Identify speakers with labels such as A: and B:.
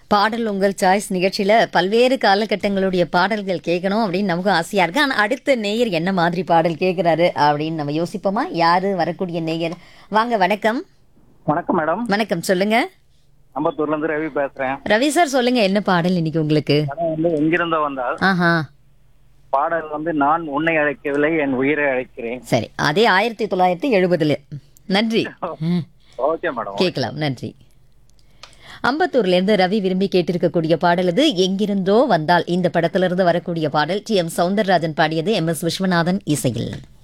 A: பாடல் உங்கள் சாய்ஸ் நிகழ்ச்சியில பல்வேறு காலகட்டங்களுடைய பாடல்கள் கேட்கணும் அப்படின்னு நமக்கும் ஆசையா இருக்கு ஆனா அடுத்த நேயர் என்ன மாதிரி பாடல் கேட்கிறாரு அப்படின்னு நம்ம யோசிப்போமா யாரு வரக்கூடிய நேயர் வாங்க வணக்கம்
B: வணக்கம் மேடம்
A: வணக்கம் சொல்லுங்க
B: அம்பத்தூர்ல இருந்து ரவி பேசுறேன்
A: ரவி சார் சொல்லுங்க என்ன பாடல் இன்னைக்கு உங்களுக்கு
B: படம் வந்து எங்கிருந்தோ வந்தால்
A: ஆஹா
B: பாடல் வந்து நான் உன்னை அழைக்கவில்லை என் உயிரை அழைக்கிறேன்
A: சரி அதே ஆயிரத்தி தொள்ளாயிரத்தி எழுபதுல நன்றி ம்.
B: ஓகே மேடம்
A: கேட்கலாம் நன்றி அம்பத்தூர்ல இருந்து ரவி விரும்பி கேட்டிருக்கக்கூடிய பாடல் இது எங்கிருந்தோ வந்தால் இந்த படத்திலிருந்து வரக்கூடிய பாடல் டி எம் சவுந்தரராஜன் பாடியது எம் எஸ் விஸ்வநாதன் இசையில்